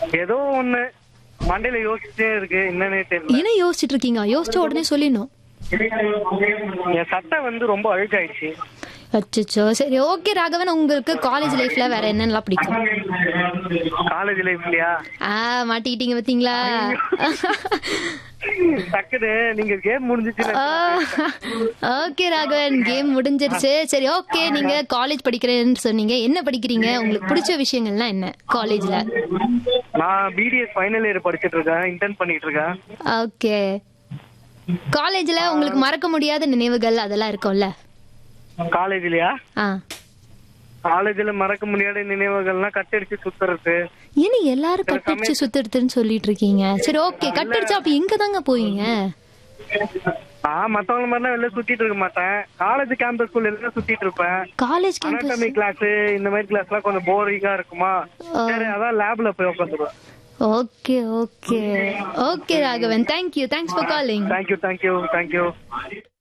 ஏதோ ஒண்ணு மண்டையில யோசிச்சுட்டே இருக்கு என்னன்னே தெரியல என்ன யோசிச்சுட்டு இருக்கீங்க யோசிச்ச உடனே சொல்லிடணும் என் சட்டை வந்து ரொம்ப அழுக்காயிடுச்சு அச்சோ சரி ஓகே ராகவன் உங்களுக்கு காலேஜ் லைஃப்ல வேற என்னென்னலாம் பிடிக்கும் காலேஜ் லைஃப்லயா ஆ மாட்டிக்கிட்டீங்க பாத்தீங்களா டக்குனு நீங்க கேம் முடிஞ்சிச்சு ஓகே ராகவன் கேம் முடிஞ்சிருச்சு சரி ஓகே நீங்க காலேஜ் படிக்கிறேன்னு சொன்னீங்க என்ன படிக்கிறீங்க உங்களுக்கு பிடிச்ச விஷயங்கள்லாம் என்ன காலேஜ்ல நான் பிடிஎஸ் ஃபைனல் இயர் படிச்சிட்டு இருக்கேன் இன்டர்ன் பண்ணிட்டு இருக்கேன் ஓகே காலேஜ்ல உங்களுக்கு மறக்க முடியாத நினைவுகள் அதெல்லாம் இருக்கும்ல காலேஜ்லயா ஆ காலேஜ்ல மறக்க முடியாத நினைவுகள்லாம் கட்டடிச்சு சுத்துறது ஏன்னா எல்லாரும் கட்டடிச்சு சுத்துறதுன்னு சொல்லிட்டு இருக்கீங்க சரி ஓகே கட்டடிச்சு அப்ப எங்க தாங்க போவீங்க நான் மத்தவங்க மாதிரிலாம் வெளில சுத்திட்டு இருக்க மாட்டேன் காலேஜ் கேம்பஸ் ஸ்கூல்ல எல்லாம் சுத்திட்டு இருப்பேன் காலேஜ் கேம்பஸ் அனாட்டமி கிளாஸ் இந்த மாதிரி கிளாஸ் எல்லாம் கொஞ்சம் போரிங்கா இருக்குமா சரி அதான் லேப்ல போய் உட்காந்துருவேன் okay okay okay Raghavan thank you thanks for calling thank you thank you thank you